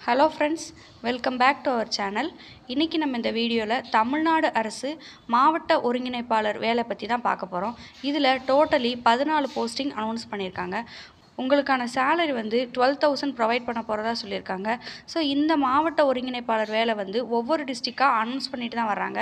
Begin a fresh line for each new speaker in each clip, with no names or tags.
hello friends welcome back to our channel இன்றைக்கி நம்ம இந்த வீடியோவில் தமிழ்நாடு அரசு மாவட்ட ஒருங்கிணைப்பாளர் வேலை பற்றி தான் பார்க்க போகிறோம் இதில் டோட்டலி பதினாலு போஸ்டிங் அனௌன்ஸ் பண்ணியிருக்காங்க உங்களுக்கான சேலரி வந்து டுவெல் தௌசண்ட் ப்ரொவைட் பண்ண போகிறதா சொல்லியிருக்காங்க ஸோ இந்த மாவட்ட ஒருங்கிணைப்பாளர் வேலை வந்து ஒவ்வொரு டிஸ்ட்ரிக்டாக அனௌன்ஸ் பண்ணிட்டு தான் வர்றாங்க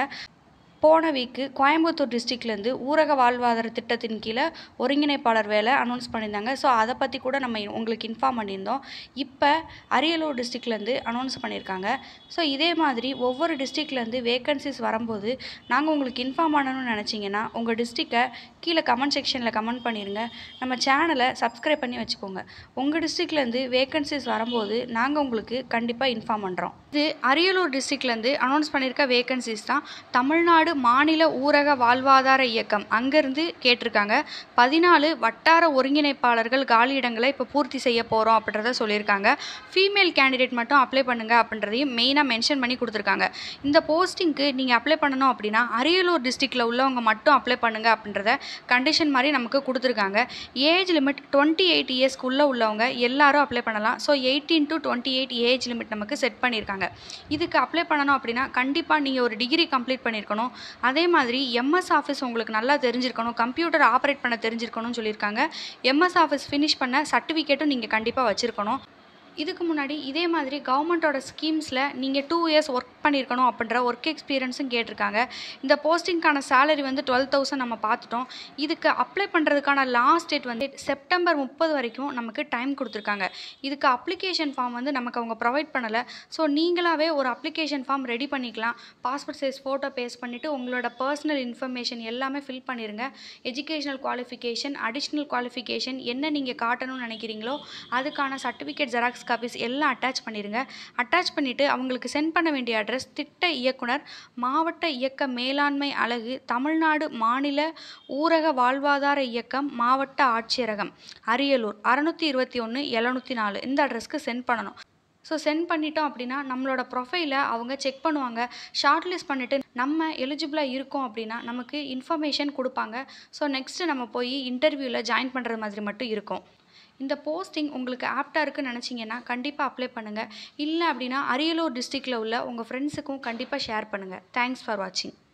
போன வீக்கு கோயம்புத்தூர் டிஸ்ட்ரிக்ட்லேருந்து ஊரக வாழ்வாதார திட்டத்தின் கீழே ஒருங்கிணைப்பாளர் வேலை அனௌன்ஸ் பண்ணியிருந்தாங்க ஸோ அதை பற்றி கூட நம்ம உங்களுக்கு இன்ஃபார்ம் பண்ணியிருந்தோம் இப்போ அரியலூர் டிஸ்ட்ரிக்ட்லேருந்து அனௌன்ஸ் பண்ணியிருக்காங்க ஸோ இதே மாதிரி ஒவ்வொரு டிஸ்ட்ரிக்ட்லேருந்து வேகன்சிஸ் வரும்போது நாங்கள் உங்களுக்கு இன்ஃபார்ம் பண்ணணும்னு நினச்சிங்கன்னா உங்கள் டிஸ்ட்ரிக்டை கீழே கமெண்ட் செக்ஷனில் கமெண்ட் பண்ணிடுங்க நம்ம சேனலை சப்ஸ்கிரைப் பண்ணி வச்சுக்கோங்க உங்கள் டிஸ்ட்ரிக்ட்லேருந்து வேகன்சிஸ் வரும்போது நாங்கள் உங்களுக்கு கண்டிப்பாக இன்ஃபார்ம் பண்ணுறோம் இது அரியலூர் டிஸ்ட்ரிக்ட்லேருந்து அனௌன்ஸ் பண்ணியிருக்க வேகன்சிஸ் தான் தமிழ்நாடு மாநில ஊரக வாழ்வாதார இயக்கம் அங்கேருந்து கேட்டிருக்காங்க பதினாலு வட்டார ஒருங்கிணைப்பாளர்கள் காலியிடங்களை இப்போ பூர்த்தி செய்ய போகிறோம் அப்படின்றத சொல்லியிருக்காங்க ஃபீமேல் கேண்டிடேட் மட்டும் அப்ளை பண்ணுங்க அப்படின்றதையும் மெயினாக மென்ஷன் பண்ணி கொடுத்துருக்காங்க இந்த போஸ்டிங்க்கு நீங்கள் அப்ளை பண்ணணும் அப்படின்னா அரியலூர் டிஸ்ட்ரிக்டில் உள்ளவங்க மட்டும் அப்ளை பண்ணுங்க அப்படின்றத கண்டிஷன் மாதிரி நமக்கு கொடுத்துருக்காங்க ஏஜ் லிமிட் டுவெண்ட்டி எயிட் இயர்ஸ்க்குள்ளே உள்ளவங்க எல்லாரும் அப்ளை பண்ணலாம் so eighteen to twenty eight age limit நமக்கு செட் பண்ணியிருக்காங்க இதுக்கு அப்ளை பண்ணணும் அப்படின்னா கண்டிப்பாக நீங்கள் ஒரு டிகிரி கம்ப்ளீட் பண்ணியிருக்கணும் அதே மாதிரி எம்எஸ் ஆஃபீஸ் உங்களுக்கு நல்லா தெரிஞ்சிருக்கணும் கம்ப்யூட்டர் ஆப்ரேட் பண்ண தெரிஞ்சிருக்கணும்னு சொல்லியிருக்காங்க எம்எஸ் ஆஃபீஸ் ஃபினிஷ் பண்ண சர்டிஃபிகேட்டும் நீங்கள் கண்டிப்பாக வச்சுருக்கணும் இதுக்கு முன்னாடி இதே மாதிரி கவர்மெண்ட்டோட ஸ்கீம்ஸில் நீங்கள் டூ இயர்ஸ் ஒர்க் பண்ணியிருக்கணும் அப்படின்ற ஒர்க் எக்ஸ்பீரியன்ஸும் கேட்டிருக்காங்க இந்த போஸ்டிங்க்கான சேலரி வந்து டுவெல் தௌசண்ட் நம்ம பார்த்துட்டோம் இதுக்கு அப்ளை பண்ணுறதுக்கான லாஸ்ட் டேட் வந்து செப்டம்பர் முப்பது வரைக்கும் நமக்கு டைம் கொடுத்துருக்காங்க இதுக்கு அப்ளிகேஷன் ஃபார்ம் வந்து நமக்கு அவங்க ப்ரொவைட் பண்ணலை ஸோ நீங்களாகவே ஒரு அப்ளிகேஷன் ஃபார்ம் ரெடி பண்ணிக்கலாம் பாஸ்போர்ட் சைஸ் ஃபோட்டோ பேஸ்ட் பண்ணிவிட்டு உங்களோட பர்சனல் இன்ஃபர்மேஷன் எல்லாமே ஃபில் பண்ணிடுங்க எஜுகேஷனல் குவாலிஃபிகேஷன் அடிஷ்னல் குவாலிஃபிகேஷன் என்ன நீங்கள் காட்டணும்னு நினைக்கிறீங்களோ அதுக்கான சர்டிஃபிகேட் ஜெராக்ஸ் காப்பீஸ் எல்லாம் அட்டாச் பண்ணிடுங்க அட்டாச் பண்ணிவிட்டு அவங்களுக்கு சென்ட் பண்ண வேண்டிய அட்ரஸ் திட்ட இயக்குனர் மாவட்ட இயக்க மேலாண்மை அலகு தமிழ்நாடு மாநில ஊரக வாழ்வாதார இயக்கம் மாவட்ட ஆட்சியரகம் அரியலூர் அறநூற்றி இருபத்தி ஒன்று எழுநூற்றி நாலு இந்த அட்ரஸ்க்கு சென்ட் பண்ணணும் ஸோ சென்ட் பண்ணிட்டோம் அப்படின்னா நம்மளோட ப்ரொஃபைலை அவங்க செக் பண்ணுவாங்க ஷார்ட் லிஸ்ட் பண்ணிவிட்டு நம்ம எலிஜிபிளாக இருக்கோம் அப்படின்னா நமக்கு இன்ஃபர்மேஷன் கொடுப்பாங்க ஸோ நெக்ஸ்ட்டு நம்ம போய் இன்டர்வியூவில் ஜாயின் பண்ணுறது மாதிரி மட்டும் இருக்கும் இந்த போஸ்டிங் உங்களுக்கு ஆப்டாக இருக்குன்னு நினச்சிங்கன்னா கண்டிப்பாக அப்ளை பண்ணுங்கள் இல்லை அப்படின்னா அரியலூர் டிஸ்ட்ரிக்டில் உள்ள உங்கள் ஃப்ரெண்ட்ஸுக்கும் கண்டிப்பாக ஷேர் பண்ணுங்கள் தேங்க்ஸ் ஃபார் வாட்சிங்